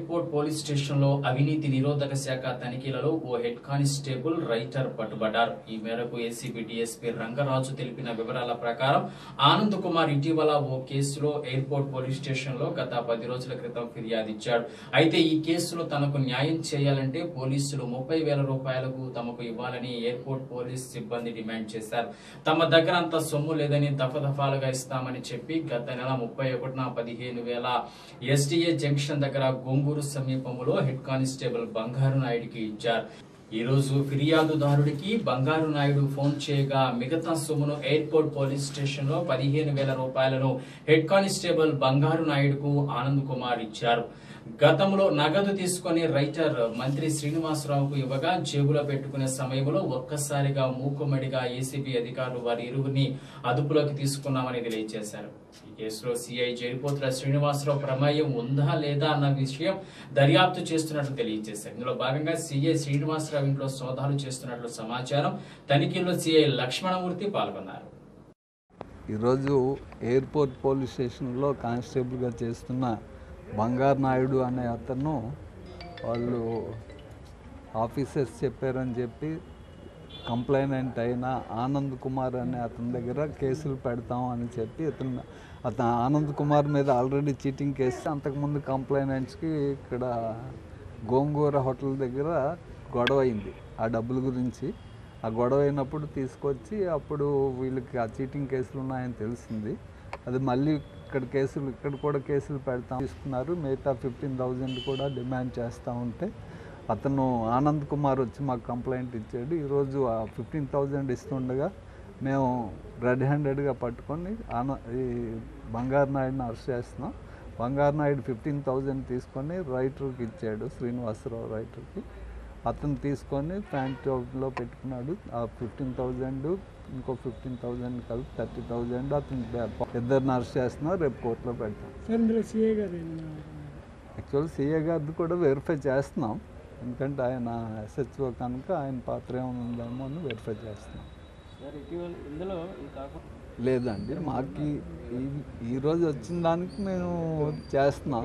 airport police స్టేషన్లో అవినీతి నిరోధక శాఖ తనిఖీలలో ఓ హెడ్ కానిస్టేబుల్ రైటర్ పట్టుబడ్డారు ఈ మేరకు ఏసీబీ డీఎస్పీ రంగరాజు తెలిపిన వివరాల ప్రకారం ఆనంద్ కుమార్ ఇటీవల ఓ కేసులో ఎయిర్పోర్ట్ పోలీస్ స్టేషన్లో గత పది రోజుల క్రితం ఫిర్యాదు ఇచ్చాడు అయితే ఈ కేసులో తనకు న్యాయం చేయాలంటే పోలీసులు ముప్పై వేల రూపాయలకు తమకు ఇవ్వాలని ఎయిర్పోర్ట్ పోలీస్ సిబ్బంది డిమాండ్ చేశారు తమ దగ్గర అంత సొమ్ము లేదని దఫదఫాలుగా ఇస్తామని చెప్పి గత నెల ముప్పై ఒకటిన పదిహేను వేల ఎస్డిఏ జంక్షన్ దగ్గర గొంగూరు సమీపంలో హెడ్ కానిస్టేబుల్ బంగారు నాయుడికి ఇచ్చారు ఈ రోజు ఫిర్యాదుదారుడికి బంగారు నాయుడు ఫోన్ చేయగా మిగతా సొమ్మును ఎయిర్పోర్ట్ పోలీస్ స్టేషన్ లో పదిహేను వేల రూపాయలను హెడ్ కానిస్టేబుల్ బంగారు నాయుడుకు ఆనంద్ కుమార్ ఇచ్చారు గతంలో నగదు తీసుకుని రైటర్ మంత్రి శ్రీనివాసరావుకు ఇవ్వగా జేబులో పెట్టుకునే సమయంలో ఒక్కసారిగా మూకుమ్మడిగా ఏసీబీ అధికారులు వారి ఇరువురిని అదుపులోకి తీసుకున్నామని తెలియజేశారు ఈ కేసులో సిఐ జరిపోతుల శ్రీనివాసరావు ప్రమేయం ఉందా లేదా అన్న విషయం దర్యాప్తు చేస్తున్నట్లు తెలియజేశారు ఇందులో భాగంగా సిఐ శ్రీనివాసరావు ఇంట్లో సోదాలు చేస్తున్నట్లు సమాచారం తనిఖీలో సిఐ లక్ష్మణమూర్తి పాల్గొన్నారు ఈరోజు ఎయిర్పోర్ట్ పోలీస్ స్టేషన్లో కానిస్టేబుల్గా చేస్తున్న బంగారు నాయుడు అనే అతను వాళ్ళు ఆఫీసర్స్ చెప్పారని చెప్పి కంప్లైనెంట్ అయిన ఆనంద్ కుమార్ అనే అతని దగ్గర కేసులు పెడతాం అని చెప్పి అతను అతను ఆనంద్ కుమార్ మీద ఆల్రెడీ చీటింగ్ కేసు అంతకుముందు కంప్లైనెంట్స్కి ఇక్కడ గోంగూర హోటల్ దగ్గర గొడవ అయింది ఆ డబ్బుల గురించి ఆ గొడవ అయినప్పుడు తీసుకొచ్చి అప్పుడు వీళ్ళకి ఆ చీటింగ్ కేసులు ఉన్నాయని తెలిసింది అది మళ్ళీ ఇక్కడ కేసులు ఇక్కడ కూడా కేసులు పెడతాం తీసుకున్నారు మిగతా ఫిఫ్టీన్ థౌజండ్ కూడా డిమాండ్ చేస్తూ ఉంటే అతను ఆనంద్ కుమార్ వచ్చి మాకు కంప్లైంట్ ఇచ్చాడు ఈరోజు ఆ ఫిఫ్టీన్ థౌజండ్ ఇస్తుండగా మేము రెడ్ హ్యాండెడ్గా పట్టుకొని ఆన ఈ బంగారు నాయుడిని అరెస్ట్ చేస్తున్నాం బంగారు నాయుడు ఫిఫ్టీన్ థౌజండ్ తీసుకొని రైటర్కి ఇచ్చాడు శ్రీనివాసరావు రైటర్కి అతను తీసుకొని ప్యాంట్ జాబ్లో పెట్టుకున్నాడు ఆ ఫిఫ్టీన్ థౌజండ్ ఇంకో ఫిఫ్టీన్ థౌజండ్ కలిపి థర్టీ థౌజండ్ అతను ఇద్దరిని అరెస్ట్ చేస్తున్నాం రేపు కోర్టులో పెడతాం సార్ ఇందులో సిఏ గారు ఏమన్నా యాక్చువల్ సీఏ గారిది కూడా వెరిఫై చేస్తున్నాం ఎందుకంటే ఆయన ఎస్హెచ్ఓ కనుక ఆయన పాత్ర ఏముందేమో అని వెరిఫై చేస్తున్నాం సార్ ఇటీవల ఇందులో ఇది కాకుండా లేదండి మాకు ఈ- ఈ- ఈరోజు వచ్చిన దానికి మేము చేస్తున్నాం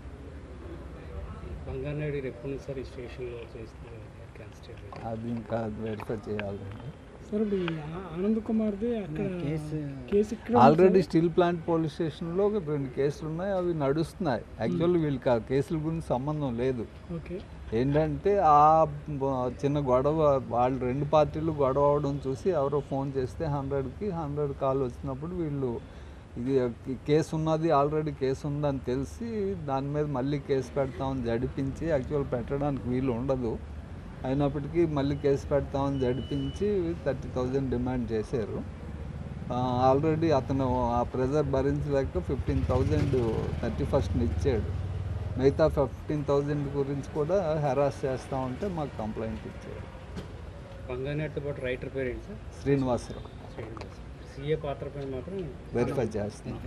బంగారు నాయుడు ఎప్పటి నుంచి సార్ ఈ స్టేషన్లో చేస్తున్నారు కానిస్టేబుల్ అది ఇంకా వెరిఫై చేయాలండి సార్ ఇప్పుడు ఈ ఆ- ఆనంద్ కుమార్ది అక్కడ కేసు ఇక్కడ ఆల్రెడీ స్టీల్ ప్లాంట్ పోలీస్ స్టేషన్లో రెండు కేసులు ఉన్నాయి అవి నడుస్తున్నాయి యాక్చువల్లీ వీళ్ళకి ఆ కేసుల గురించి సంబంధం లేదు ఓకే ఏంటంటే ఆ బ- చిన్న గొడవ వాళ్ళు రెండు పార్టీలు గొడవ అవడం చూసి ఎవరో ఫోన్ చేస్తే హండ్రెడ్కి హండ్రెడ్ కాల్ వచ్చినప్పుడు వీళ్ళు ఇది ఈ కేసు ఉన్నది ఆల్రెడీ కేసు ఉందని తెలిసి దాని మీద మళ్ళీ కేసు పెడతామని జడిపించి యాక్చువల్ పెట్టడానికి వీలు ఉండదు అయినప్పటికీ మళ్ళీ కేసు పెడతామని జడిపించి థర్టీ థౌజండ్ డిమాండ్ చేశారు ఆల్రెడీ అతను ఆ ప్రెజర్ భరించలేక ఫిఫ్టీన్ థౌజండ్ థర్టీ ఫస్ట్ని ఇచ్చాడు మిగతా ఫిఫ్టీన్ థౌజండ్ గురించి కూడా హెరాస్ చేస్తూ ఉంటే మాకు కంప్లైంట్ ఇచ్చాడు బంగారు నాయుడుతో పాటు రైటర్ పేరు ఏంటి సార్ శ్రీనివాసరావు శ్రీనివాస్ సిఏ పాత్ర పైన మాత్రం వెరిఫై చేస్తున్నాం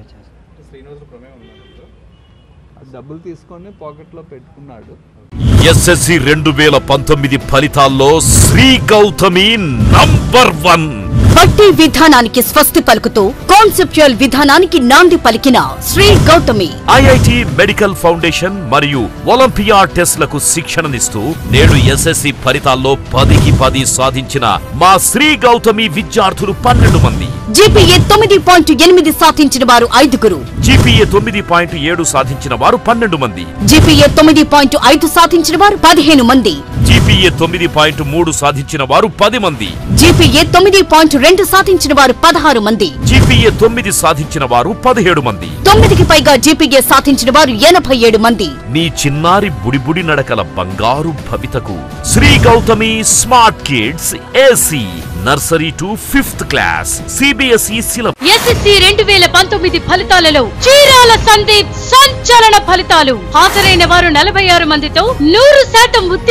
ఆ డబ్బులు తీసుకొని పాకెట్లో పెట్టుకున్నాడు ఎస్ఎస్సి రెండు వేల పంతొమ్మిది ఫలితాల్లో శ్రీ గౌతమి నంబర్ వన్ బట్టి విధానానికి స్వస్తి పలుకుతూ కాన్సెప్చువల్ విధానానికి నాంది పలికిన Shri Gautami IIT medical foundation మరియు ఒలింపియా టెస్ట్లకు శిక్షణనిస్తూ నేడు ఎస్ఎస్సి ఫలితాల్లో పదికి పది సాధించిన మా శ్రీ గౌతమి విద్యార్థులు పన్నెండు మంది జీపీఏ తొమ్మిది పాయింట్ ఎనిమిది సాధించిన వారు ఐదుగురు జీపీఏ తొమ్మిది పాయింట్ ఏడు సాధించిన వారు పన్నెండు మంది జీపీఏ తొమ్మిది పాయింట్ ఐదు సాధించిన వారు పదిహేను మంది జీపీఏ తొమ్మిది పాయింట్ మూడు సాధించిన వారు పది మంది జీపీఏ తొమ్మిది పాయింట్ రెండు సాధించిన వారు పదహారు మంది జీపీఏ తొమ్మిది సాధించిన వారు పదిహేడు మంది తొమ్మిదికి పైగా జీపీఏ సాధించిన వారు ఎనభై ఏడు మంది నీ చిన్నారి బుడిబుడి నడకల బంగారు భవితకు Shri Gautami smart kids AC nursery to fifth class CBSE syllabus SSC రెండు వేల పంతొమ్మిది ఫలితాలలో చీరాల సందీప్ సంచలన ఫలితాలు హాజరైన వారు నలభై ఆరు మందితో నూరు శాతం ఉత్తీర్ణత సాధించారు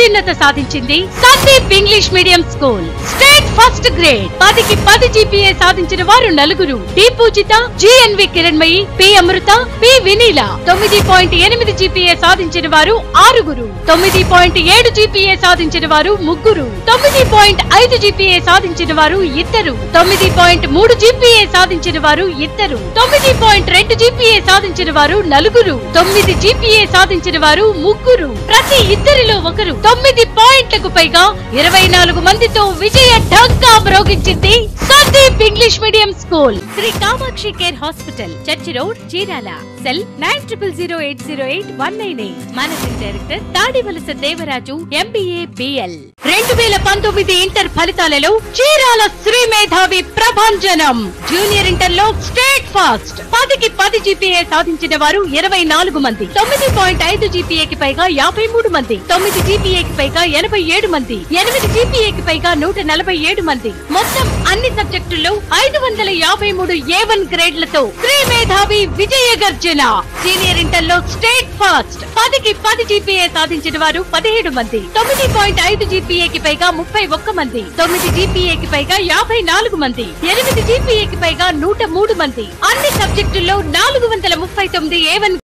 సాధించింది Sandeep English medium school state first grade పదికి పది జీపీఏ సాధించిన వారు నలుగురు D Pujitha GNV Kiranmayi P Amrutha P Vineela తొమ్మిది పాయింట్ ఎనిమిది జీపీఏ సాధించిన వారు ఆరుగురు తొమ్మిది పాయింట్ ఏడు జీపీఏ సాధించిన వారు ముగ్గురు తొమ్మిది పాయింట్ ఐదు జీపీఏ సాధించిన వారు ఇద్దరు తొమ్మిది పాయింట్ మూడు జీపీఏ సాధించిన వారు ఇద్దరు తొమ్మిది పాయింట్ రెండు జీపీఏ సాధించిన వారు నలుగురు తొమ్మిది జీపీఏ సాధించిన వారు ముగ్గురు ప్రతి ఇద్దరిలో ఒకరు తొమ్మిది పాయింట్లకు పైగా ఇరవై నాలుగు మందితో విజయ ఢంకా మ్రోగించింది Sandeep English medium school Shri Kamakshi care hospital church road Chirala cell nine triple zero eight zero eight one nine eight managing director Tadivalasa Devaraju MBA BL రెండు వేల పంతొమ్మిది ఇంటర్ ఫలితాలలో చీరాల శ్రీ మేధావి ప్రభంజనం జూనియర్ ఇంటర్ లో స్టేట్ ఫాస్ట్ పదికి పది జీపీఏ సాధించిన వారు ఇరవై నాలుగు మంది తొమ్మిది పాయింట్ ఐదు జీపీఏకి పైగా యాభై మూడు మంది తొమ్మిది జీపీఏకి పైగా ఎనభై ఏడు మంది ఎనిమిది జీపీఏకి పైగా నూట నలభై ఏడు మంది మొత్తం అన్ని సబ్జెక్టుల్లో ఐదు వందల యాభై మూడు ఏ వన్ గ్రేడ్లతో శ్రీ మేధావి విజయ గర్జన సీనియర్ ఇంటర్ లో స్టేట్ ఫాస్ట్ పదికి పది జీపీఏ సాధించిన వారు పదిహేడు మంది తొమ్మిది పాయింట్ ఐదు జీపీఏకి పైగా ముప్పై ఒక్క మంది తొమ్మిది జీపీఏకి పైగా యాభై నాలుగు మంది ఎనిమిది జీపీఏకి పైగా నూట మూడు మంది అన్ని సబ్జెక్టుల్లో నాలుగు వందల ముప్పై తొమ్మిది ఏ వన్